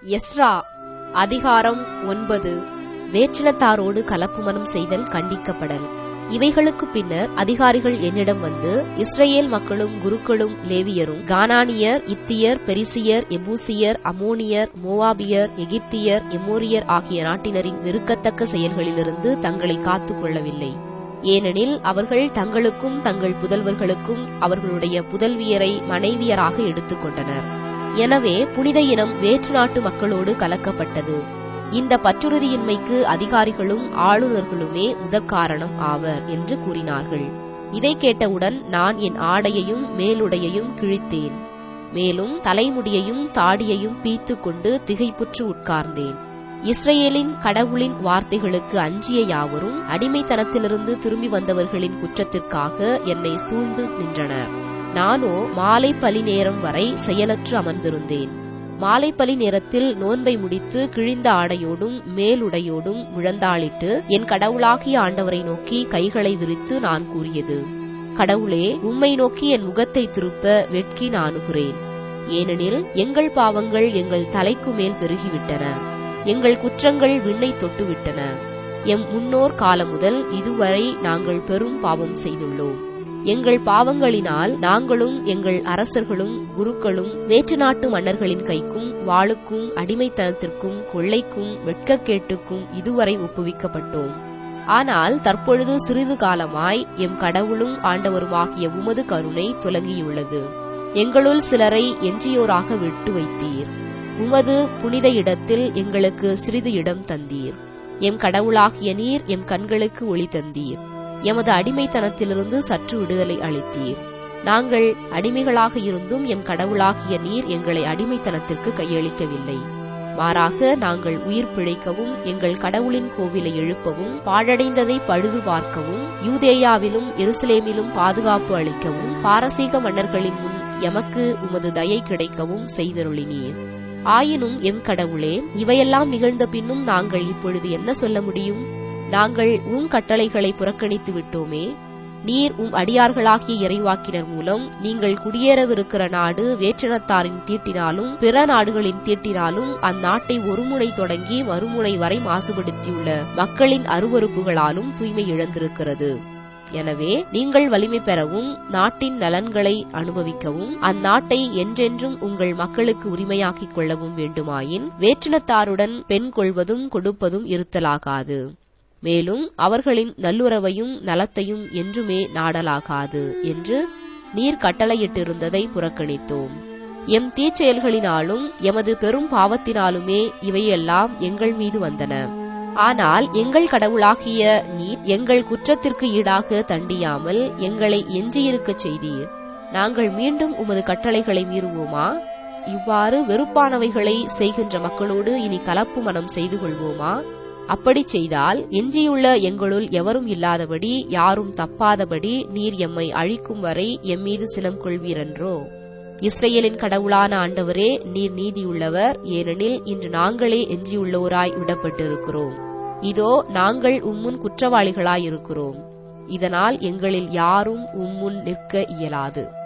Ezra அதிகாரம் ஒன்பது வேற்றினத்தாரோடு கலப்பு மனம் செய்தல் கண்டிக்கப்படல் இவைகளுக்கு பின்னர் அதிகாரிகள் என்னிடம் வந்து இஸ்ரேல் மக்களும் குருக்களும் லேவியரும் கானானியர் இத்தியர் பெரிசியர் எபூசியர் அமோனியர் மோவாபியர் எகிப்தியர் எமோரியர் ஆகிய நாட்டினரின் வெறுக்கத்தக்க செயல்களிலிருந்து தங்களை காத்துக் கொள்ளவில்லை ஏனெனில் அவர்கள் தங்களுக்கும் தங்கள் புதல்வர்களுக்கும் அவர்களுடைய புதல்வியரை மனைவியராக எடுத்துக்கொண்டனர் எனவே புனித இனம் வேற்று நாட்டு மக்களோடு கலக்கப்பட்டது இந்த பற்றுறுதியின்மைக்கு அதிகாரிகளும் ஆளுநர்களுமே முதற்காரணம் ஆவர் என்று கூறினார்கள் இதை கேட்டவுடன் நான் என் ஆடையையும் மேலுடையையும் கிழித்தேன் மேலும் தலைமுடியையும் தாடியையும் பீத்து கொண்டு திகைப்புற்று உட்கார்ந்தேன் இஸ்ரேலின் கடவுளின் வார்த்தைகளுக்கு அஞ்சிய யாவரும் அடிமைத்தனத்திலிருந்து திரும்பி வந்தவர்களின் குற்றத்திற்காக என்னை சூழ்ந்து நின்றனர் நானோ மாலை பலி நேரம் வரை செயலற்று அமர்ந்திருந்தேன் மாலைப்பலி நேரத்தில் நோன்பை முடித்து கிழிந்த ஆடையோடும் மேலுடையோடும் முழந்தாளிட்டு என் கடவுளாகிய ஆண்டவரை நோக்கி கைகளை விரித்து நான் கூறியது கடவுளே உம்மை நோக்கி என் முகத்தை திருப்ப வெட்கி நாணுகிறேன் ஏனெனில் எங்கள் பாவங்கள் எங்கள் தலைக்கு மேல் பெருகிவிட்டன எங்கள் குற்றங்கள் விண்ணை தொட்டுவிட்டன எம் முன்னோர் காலம் முதல் இதுவரை நாங்கள் பெரும் பாவம் செய்துள்ளோம் எங்கள் பாவங்களினால் நாங்களும் எங்கள் அரசர்களும் குருக்களும் வேற்று நாட்டு மன்னர்களின் கைக்கும் வாளுக்கும் அடிமைத்தனத்திற்கும் கொள்ளைக்கும் வெட்கக்கேட்டுக்கும் இதுவரை ஒப்புவிக்கப்பட்டோம் ஆனால் தற்பொழுது சிறிது காலமாய் எம் கடவுளும் ஆண்டவருமாகிய உமது கருணை துலங்கியுள்ளது எங்களுள் சிலரை எஞ்சியோராக விட்டு வைத்தீர் உமது புனித இடத்தில் எங்களுக்கு சிறிது இடம் தந்தீர் எம் கடவுளாகிய நீர் எம் கண்களுக்கு ஒளி தந்தீர் எமது அடிமைத்தனத்திலிருந்து சற்று விடுதலை அளித்தீர் நாங்கள் அடிமைகளாக இருந்தும் எம் கடவுளாகிய நீர் எங்களை அடிமைத்தனத்திற்கு கையளிக்கவில்லை மாறாக நாங்கள் உயிர் பிழைக்கவும் எங்கள் கடவுளின் கோவிலை எழுப்பவும் பாழடைந்ததை பழுது பார்க்கவும் யூதேயாவிலும் எருசலேமிலும் பாதுகாப்பு அளிக்கவும் பாரசீக மன்னர்களின் முன் எமக்கு உமது தயை கிடைக்கவும் செய்தருளினீர் ஆயினும் எம் கடவுளே இவையெல்லாம் நிகழ்ந்த பின்னும் நாங்கள் இப்பொழுது என்ன சொல்ல முடியும் நாங்கள் உம் கட்டளைகளை புறக்கணித்து விட்டோமே நீர் உம் அடியார்களாகிய இறைவாக்கினர் மூலம் நீங்கள் குடியேறவிருக்கிற நாடு வேற்றினத்தாரின் தீட்டினாலும் பிற நாடுகளின் தீட்டினாலும் அந்நாட்டை ஒருமுனை தொடங்கி மறுமுனை வரை மாசுபடுத்தியுள்ள மக்களின் அருவறுப்புகளாலும் தூய்மை இழந்திருக்கிறது எனவே நீங்கள் வலிமை பெறவும் நாட்டின் நலன்களை அனுபவிக்கவும் அந்நாட்டை என்றென்றும் உங்கள் மக்களுக்கு உரிமையாக்கிக் கொள்ளவும் வேண்டுமாயின் வேற்றினத்தாருடன் பெண் கொள்வதும் கொடுப்பதும் இருத்தலாகாது மேலும் அவர்களின் நல்லுறவையும் நலத்தையும் என்றுமே நாடலாகாது என்று நீர் கட்டளையிட்டிருந்ததை புறக்கணித்தோம் எம் தீச்செயல்களினாலும் எமது பெரும் பாவத்தினாலுமே இவையெல்லாம் எங்கள் மீது வந்தன ஆனால் எங்கள் கடவுளாகிய நீர் எங்கள் குற்றத்திற்கு ஈடாக தண்டியாமல் எங்களை எஞ்சியிருக்கச் செய்தீர் நாங்கள் மீண்டும் உமது கட்டளைகளை மீறுவோமா இவ்வாறு வெறுப்பானவைகளை செய்கின்ற மக்களோடு இனி கலப்பு மனம் செய்து கொள்வோமா அப்படி செய்தால் எஞ்சியுள்ள எங்களுள் எவரும் இல்லாதபடி யாரும் தப்பாதபடி நீர் எம்மை அழிக்கும் வரை எம்மீது சினம் கொள்வீரன்றோ இஸ்ரேலின் கடவுளான ஆண்டவரே நீர் நீதியுள்ளவர் ஏனெனில் இன்று நாங்களே எஞ்சியுள்ளோராய் விடப்பட்டிருக்கிறோம் இதோ நாங்கள் உம்முன் குற்றவாளிகளாயிருக்கிறோம் இதனால் எங்களில் யாரும் உம்முன் நிற்க இயலாது